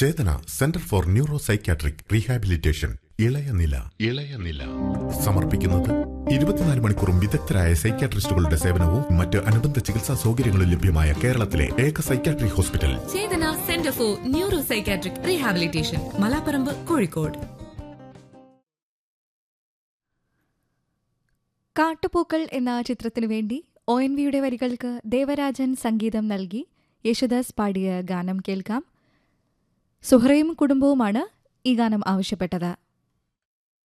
Chetana centre for neuro psychiatric rehabilitation Ilayanila Ilayanila സമർപ്പിക്കുന്നത് ഇരുപത്തിനാല് മണിക്കൂറും വിദഗ്ധരായ സൈക്യാട്രിസ്റ്റുകളുടെ സേവനവും മറ്റ് അനുബന്ധ ചികിത്സാ സൗകര്യങ്ങളും ലഭ്യമായ കേരളത്തിലെ ഏക psychiatry hospital Chetana centre for neuro psychiatric rehabilitation Malaparamba Kozhikode Kattupookkal എന്ന ചിത്രത്തിനു വേണ്ടി ഒ എൻ വിയുടെ വരികൾക്ക് ദേവരാജൻ സംഗീതം നൽകി യേശുദാസ് പാടിയ ഗാനം കേൾക്കാം സുഹറയും കുടുംബവുമാണ് ഈ ഗാനം ആവശ്യപ്പെട്ടത്